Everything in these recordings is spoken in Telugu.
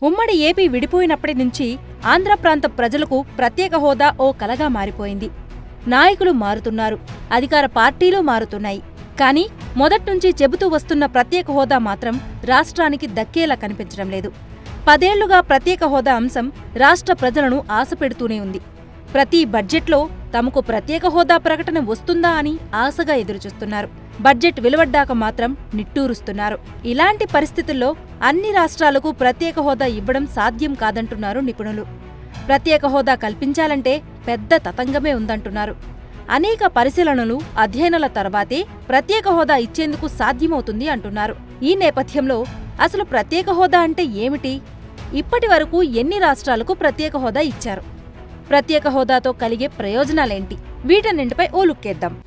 ఉమ్మడి ఏపీ విడిపోయినప్పటి నుంచి ఆంధ్ర ప్రాంత ప్రజలకు ప్రత్యేక హోదా ఓ కలగా మారిపోయింది నాయకులు మారుతున్నారు అధికార పార్టీలు మారుతున్నాయి కానీ మొదట్నుంచి చెబుతూ వస్తున్న ప్రత్యేక హోదా మాత్రం రాష్ట్రానికి దక్కేలా కనిపించడం లేదు పదేళ్లుగా ప్రత్యేక హోదా అంశం రాష్ట్ర ప్రజలను ఆశపెడుతూనే ఉంది ప్రతి బడ్జెట్లో తమకు ప్రత్యేక హోదా ప్రకటన వస్తుందా అని ఆశగా ఎదురుచూస్తున్నారు బడ్జెట్ వెలువడ్డాక మాత్రం నిట్టూరుస్తున్నారు ఇలాంటి పరిస్థితుల్లో అన్ని రాష్ట్రాలకు ప్రత్యేక హోదా ఇవ్వడం సాధ్యం కాదంటున్నారు నిపుణులు ప్రత్యేక హోదా కల్పించాలంటే పెద్ద తతంగమే ఉందంటున్నారు అనేక పరిశీలనలు అధ్యయనాల తర్వాతే ప్రత్యేక హోదా ఇచ్చేందుకు సాధ్యమవుతుంది అంటున్నారు ఈ నేపథ్యంలో అసలు ప్రత్యేక హోదా అంటే ఏమిటి ఇప్పటి వరకు ఎన్ని రాష్ట్రాలకు ప్రత్యేక హోదా ఇచ్చారు ప్రత్యేక హోదాతో కలిగే ప్రయోజనాలేంటి వీటన్నింటిపై ఓ లుక్కేద్దాం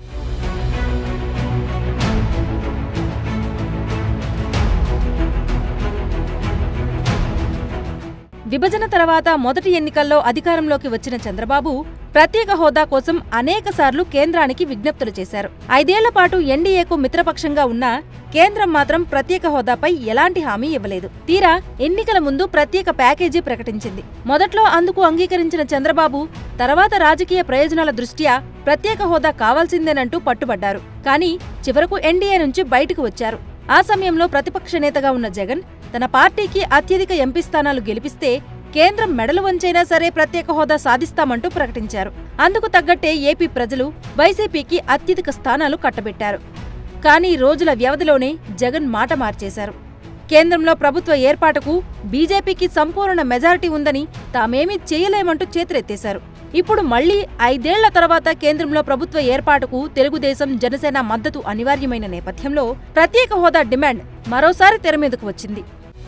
విభజన తర్వాత మొదటి ఎన్నికల్లో అధికారంలోకి వచ్చిన చంద్రబాబు ప్రత్యేక హోదా కోసం అనేకసార్లు కేంద్రానికి విజ్ఞప్తులు చేశారు ఐదేళ్ల పాటు ఎన్డీఏకు మిత్రపక్షంగా ఉన్న కేంద్రం మాత్రం ప్రత్యేక హోదాపై ఎలాంటి హామీ ఇవ్వలేదు తీరా ఎన్నికల ముందు ప్రత్యేక ప్యాకేజీ ప్రకటించింది మొదట్లో అందుకు అంగీకరించిన చంద్రబాబు తర్వాత రాజకీయ ప్రయోజనాల దృష్ట్యా ప్రత్యేక హోదా కావాల్సిందేనంటూ పట్టుబడ్డారు కానీ చివరకు ఎన్డీఏ నుంచి బయటకు వచ్చారు ఆ సమయంలో ప్రతిపక్ష నేతగా ఉన్న జగన్ తన పార్టీకి అత్యధిక ఎంపీ స్థానాలు గెలిపిస్తే కేంద్రం మెడలు వంచైనా సరే ప్రత్యేక హోదా సాధిస్తామంటూ ప్రకటించారు అందుకు తగ్గట్టే ఏపీ ప్రజలు వైసీపీకి అత్యధిక స్థానాలు కట్టబెట్టారు కానీ రోజుల వ్యవధిలోనే జగన్ మాట మార్చేశారు కేంద్రంలో ప్రభుత్వ ఏర్పాటుకు బీజేపీకి సంపూర్ణ మెజారిటీ ఉందని తామేమీ చేయలేమంటూ చేతులెత్తేశారు ఇప్పుడు మళ్లీ ఐదేళ్ల తర్వాత కేంద్రంలో ప్రభుత్వ ఏర్పాటుకు తెలుగుదేశం జనసేన మద్దతు అనివార్యమైన నేపథ్యంలో ప్రత్యేక హోదా డిమాండ్ మరోసారి తెర మీదకు వచ్చింది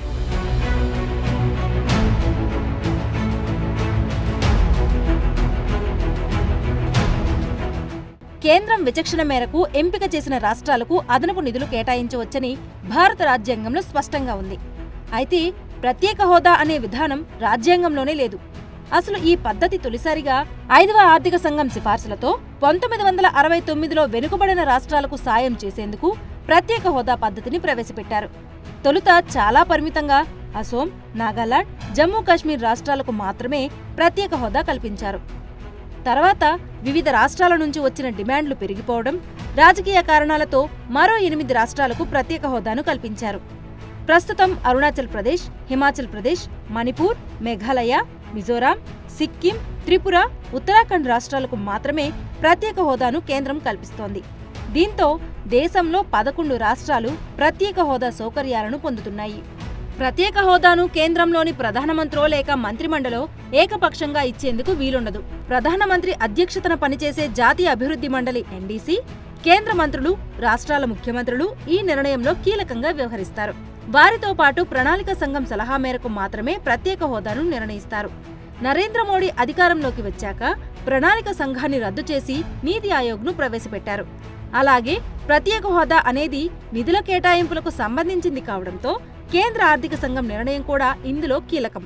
కేంద్రం విచక్షణ మేరకు ఎంపిక చేసిన రాష్ట్రాలకు అదనపు నిధులు కేటాయించవచ్చని భారత రాజ్యాంగంలో స్పష్టంగా ఉంది అయితే ప్రత్యేక హోదా అనే విధానం రాజ్యాంగంలోనే లేదు అసలు ఈ పద్ధతి తొలిసారిగా ఐదవ ఆర్థిక సంఘం సిఫార్సులతో పంతొమ్మిది వందల అరవై తొమ్మిదిలో వెనుకబడిన రాష్ట్రాలకు సాయం చేసేందుకు ప్రత్యేక హోదా పద్ధతిని ప్రవేశపెట్టారు తొలుత చాలా పరిమితంగా అసోం నాగాలాండ్ జమ్మూ కాశ్మీర్ రాష్ట్రాలకు మాత్రమే ప్రత్యేక హోదా కల్పించారు తర్వాత వివిధ రాష్ట్రాల నుంచి వచ్చిన డిమాండ్లు పెరిగిపోవడం రాజకీయ కారణాలతో మరో ఎనిమిది రాష్ట్రాలకు ప్రత్యేక హోదాను కల్పించారు ప్రస్తుతం అరుణాచల్ ప్రదేశ్ హిమాచల్ ప్రదేశ్ మణిపూర్ మేఘాలయ మిజోరాం సిక్కిం త్రిపుర ఉత్తరాఖండ్ రాష్ట్రాలకు మాత్రమే ప్రత్యేక హోదాను కేంద్రం కల్పిస్తోంది దీంతో దేశంలో పదకొండు రాష్ట్రాలు ప్రత్యేక హోదా సౌకర్యాలను పొందుతున్నాయి ప్రత్యేక హోదాను కేంద్రంలోని ప్రధానమంత్రో లేక మంత్రిమండలో ఏకపక్షంగా ఇచ్చేందుకు వీలుండదు ప్రధానమంత్రి అధ్యక్షతన పనిచేసే జాతీయ అభివృద్ధి మండలి ఎన్డీసీ కేంద్ర మంత్రులు రాష్ట్రాల ముఖ్యమంత్రులు ఈ నిర్ణయంలో కీలకంగా వ్యవహరిస్తారు వారితో పాటు ప్రణాళిక సంఘం సలహా మేరకు మాత్రమే ప్రత్యేక హోదాను నిర్ణయిస్తారు నరేంద్ర మోడీ అధికారంలోకి వచ్చాక ప్రణాళిక సంఘాన్ని రద్దు చేసి నీతి ఆయోగ్ను ప్రవేశపెట్టారు అలాగే ప్రత్యేక హోదా అనేది నిధుల కేటాయింపులకు సంబంధించింది కావడంతో కేంద్ర ఆర్థిక సంఘం నిర్ణయం కూడా ఇందులో కీలకం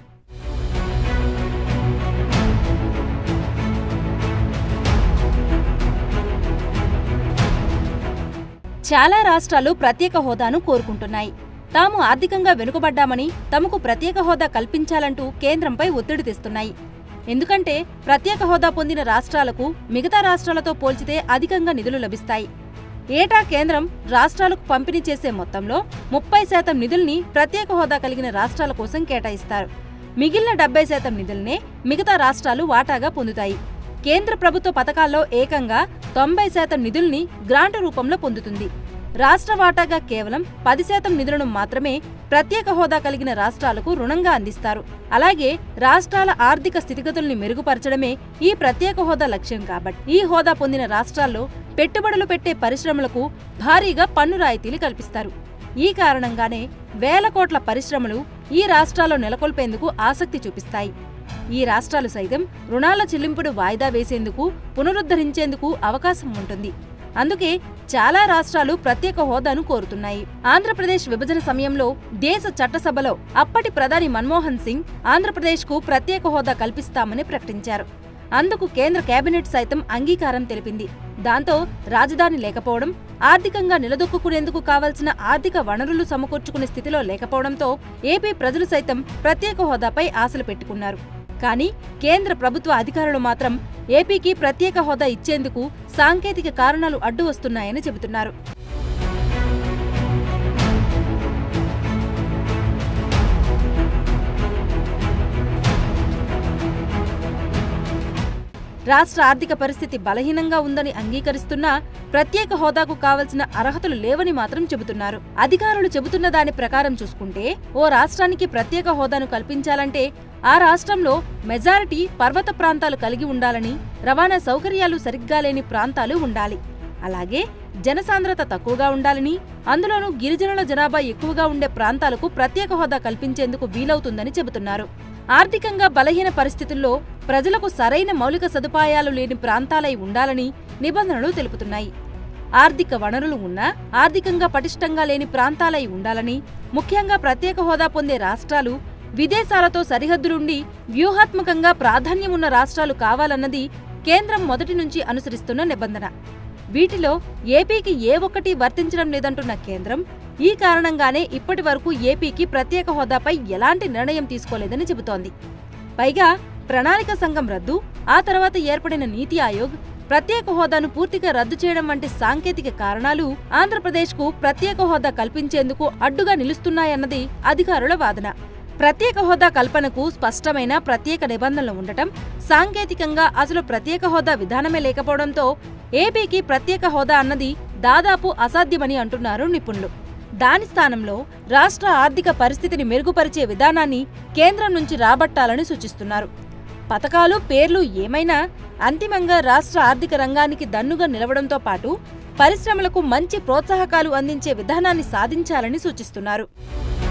చాలా రాష్ట్రాలు ప్రత్యేక హోదాను కోరుకుంటున్నాయి తాము ఆర్థికంగా వెనుకబడ్డామని తమకు ప్రత్యేక హోదా కల్పించాలంటూ కేంద్రంపై ఒత్తిడి తెస్తున్నాయి ఎందుకంటే ప్రత్యేక హోదా పొందిన రాష్ట్రాలకు మిగతా రాష్ట్రాలతో పోల్చితే అధికంగా నిధులు లభిస్తాయి ఏటా కేంద్రం రాష్ట్రాలకు పంపిణీ చేసే మొత్తంలో ముప్పై శాతం నిధుల్ని ప్రత్యేక హోదా కలిగిన రాష్ట్రాల కోసం కేటాయిస్తారు మిగిలిన డెబ్బై శాతం నిధుల్నే మిగతా రాష్ట్రాలు వాటాగా పొందుతాయి కేంద్ర ప్రభుత్వ పథకాల్లో ఏకంగా తొంభై శాతం నిధుల్ని గ్రాంటు రూపంలో పొందుతుంది రాష్ట్ర వాటాగా కేవలం పది శాతం నిధులను మాత్రమే ప్రత్యేక హోదా కలిగిన రాష్ట్రాలకు రుణంగా అందిస్తారు అలాగే రాష్ట్రాల ఆర్థిక స్థితిగతుల్ని మెరుగుపరచడమే ఈ ప్రత్యేక హోదా లక్ష్యం కాబట్టి ఈ హోదా పొందిన రాష్ట్రాల్లో పెట్టుబడులు పెట్టే పరిశ్రమలకు భారీగా పన్ను రాయితీలు కల్పిస్తారు ఈ కారణంగానే వేల కోట్ల పరిశ్రమలు ఈ రాష్ట్రాల్లో నెలకొల్పేందుకు ఆసక్తి చూపిస్తాయి ఈ రాష్ట్రాలు సైతం రుణాల చెల్లింపుడు వాయిదా వేసేందుకు పునరుద్ధరించేందుకు అవకాశం ఉంటుంది అందుకే చాలా రాష్ట్రాలు ప్రత్యేక హోదాను కోరుతున్నాయి ఆంధ్రప్రదేశ్ విభజన సమయంలో దేశ చట్టసభలో అప్పటి ప్రధాని మన్మోహన్ సింగ్ ఆంధ్రప్రదేశ్కు ప్రత్యేక హోదా కల్పిస్తామని ప్రకటించారు అందుకు కేంద్ర కేబినెట్ సైతం అంగీకారం తెలిపింది దాంతో రాజధాని లేకపోవడం ఆర్థికంగా నిలదొక్కునేందుకు కావలసిన ఆర్థిక వనరులు సమకూర్చుకునే స్థితిలో లేకపోవడంతో ఏపీ ప్రజలు సైతం ప్రత్యేక హోదాపై ఆశలు పెట్టుకున్నారు కానీ కేంద్ర ప్రభుత్వ అధికారులు మాత్రం ఏపీకి ప్రత్యేక హోదా ఇచ్చేందుకు సాంకేతిక కారణాలు అడ్డు వస్తున్నాయని చెబుతున్నారు రాష్ట్ర ఆర్థిక పరిస్థితి బలహీనంగా ఉందని అంగీకరిస్తున్నా ప్రత్యేక హోదాకు కావలసిన అర్హతలు లేవని మాత్రం చెబుతున్నారు అధికారులు చెబుతున్న దాని ప్రకారం చూసుకుంటే ఓ రాష్ట్రానికి ప్రత్యేక హోదాను కల్పించాలంటే ఆ రాష్ట్రంలో మెజారిటీ పర్వత ప్రాంతాలు కలిగి ఉండాలని రవాణా సౌకర్యాలు సరిగ్గా లేని ప్రాంతాలు ఉండాలి అలాగే జనసాంద్రత తక్కువగా ఉండాలని అందులోనూ గిరిజనుల జనాభా ఎక్కువగా ఉండే ప్రాంతాలకు ప్రత్యేక హోదా కల్పించేందుకు వీలవుతుందని చెబుతున్నారు ఆర్థికంగా బలహీన పరిస్థితుల్లో ప్రజలకు సరైన మౌలిక సదుపాయాలు లేని ప్రాంతాలై ఉండాలని నిబంధనలు తెలుపుతున్నాయి ఆర్థిక వనరులు ఉన్నా ఆర్థికంగా పటిష్టంగా లేని ప్రాంతాలై ఉండాలని ముఖ్యంగా ప్రత్యేక హోదా పొందే రాష్ట్రాలు విదేశాలతో సరిహద్దులుండి వ్యూహాత్మకంగా ప్రాధాన్యమున్న రాష్ట్రాలు కావాలన్నది కేంద్రం మొదటి నుంచి అనుసరిస్తున్న నిబంధన వీటిలో ఏపీకి ఏ ఒక్కటి వర్తించడం లేదంటున్న కేంద్రం ఈ కారణంగానే ఇప్పటి వరకు ఏపీకి ప్రత్యేక హోదాపై ఎలాంటి నిర్ణయం తీసుకోలేదని చెబుతోంది పైగా ప్రణాళిక సంఘం రద్దు ఆ తర్వాత ఏర్పడిన నీతి ఆయోగ్ ప్రత్యేక హోదాను పూర్తిగా రద్దు చేయడం వంటి సాంకేతిక కారణాలు ఆంధ్రప్రదేశ్కు ప్రత్యేక హోదా కల్పించేందుకు అడ్డుగా నిలుస్తున్నాయన్నది అధికారుల వాదన ప్రత్యేక హోదా కల్పనకు స్పష్టమైన ప్రత్యేక నిబంధనలు ఉండటం సాంకేతికంగా అసలు ప్రత్యేక హోదా విధానమే లేకపోవడంతో ఏపీకి ప్రత్యేక హోదా అన్నది దాదాపు అసాధ్యమని అంటున్నారు నిపుణులు దాని స్థానంలో రాష్ట్ర ఆర్థిక పరిస్థితిని మెరుగుపరిచే విధానాన్ని కేంద్రం నుంచి రాబట్టాలని సూచిస్తున్నారు పథకాలు పేర్లు ఏమైనా అంతిమంగా రాష్ట్ర ఆర్థిక రంగానికి దన్నుగా నిలవడంతో పాటు పరిశ్రమలకు మంచి ప్రోత్సాహకాలు అందించే విధానాన్ని సాధించాలని సూచిస్తున్నారు